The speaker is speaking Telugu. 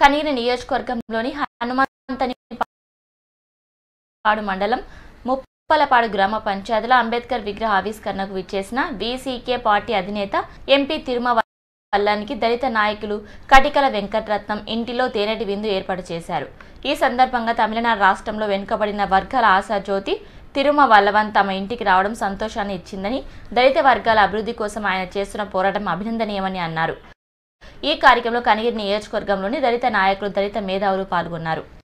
కనీరి నియోజకవర్గంలోని హనుమంతని పాడు మండలం ముప్పలపాడు గ్రామ పంచాయతీలో అంబేద్కర్ విగ్రహ ఆవిష్కరణకు విచ్చేసిన బీసీకే పార్టీ అధినేత ఎంపీ తిరుమ వల్లానికి దళిత నాయకులు కటికల వెంకటరత్నం ఇంటిలో తేనెటి విందు ఏర్పాటు చేశారు ఈ సందర్భంగా తమిళనాడు రాష్ట్రంలో వెనుకబడిన వర్గాల ఆశాజ్యోతి తిరుమ వల్లవన్ తమ ఇంటికి రావడం సంతోషాన్ని ఇచ్చిందని దళిత వర్గాల అభివృద్ధి కోసం ఆయన చేస్తున్న పోరాటం అభినందనీయమని అన్నారు ఈ కార్యక్రమంలో కనిగిరి నియోజకవర్గంలోని దళిత నాయకులు దళిత మేధావులు పాల్గొన్నారు